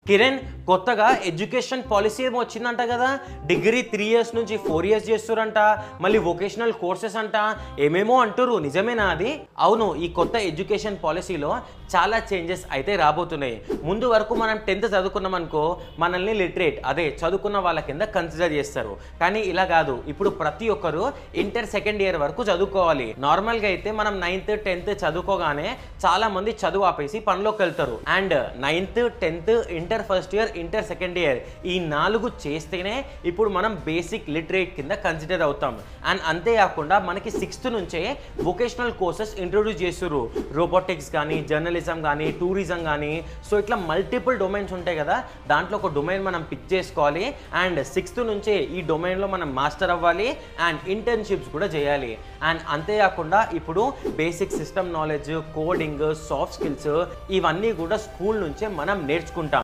కిరణ్ కొత్తగా education policy ఏమో వచ్చిందంట కదా డిగ్రీ త్రీ ఇయర్స్ నుంచి ఫోర్ ఇయర్స్ చేస్తారంట మళ్ళీ వొకేషనల్ కోర్సెస్ అంట ఏమేమో అంటారు నిజమేనా అది అవును ఈ కొత్త ఎడ్యుకేషన్ పాలసీలో చాలా చేంజెస్ అయితే రాబోతున్నాయి ముందు వరకు మనం టెన్త్ చదువుకున్నాం అనుకో మనల్ని లిటరేట్ అదే చదువుకున్న వాళ్ళ కింద కన్సిడర్ చేస్తారు కానీ ఇలా కాదు ఇప్పుడు ప్రతి ఒక్కరు ఇంటర్ సెకండ్ ఇయర్ వరకు చదువుకోవాలి నార్మల్గా అయితే మనం నైన్త్ టెన్త్ చదువుకోగానే చాలా మంది చదువు ఆపేసి పనిలోకి వెళ్తారు and ninth tenth inter first year inter second year ఈ నాలుగు చేస్తేనే ఇప్పుడు మనం బేసిక్ లిటరేట్ కింద కన్సిడర్ అవుతాం అండ్ అంతేకాకుండా మనకి సిక్స్త్ నుంచే వొకేషనల్ కోర్సెస్ ఇంట్రొడ్యూస్ చేస్తారు రోబోటిక్స్ కానీ జర్నలిజం కానీ టూరిజం కానీ సో ఇట్లా మల్టిపుల్ డొమైన్స్ ఉంటాయి కదా దాంట్లో ఒక డొమైన్ మనం పిక్ చేసుకోవాలి అండ్ సిక్స్త్ నుంచే ఈ డొమైన్లో మనం మాస్టర్ అవ్వాలి అండ్ ఇంటర్న్షిప్స్ కూడా చేయాలి అండ్ అంతేకాకుండా ఇప్పుడు basic system knowledge coding soft skills ఇవన్నీ కూడా స్కూల్ నుంచే మనం నేర్చుకుంటాం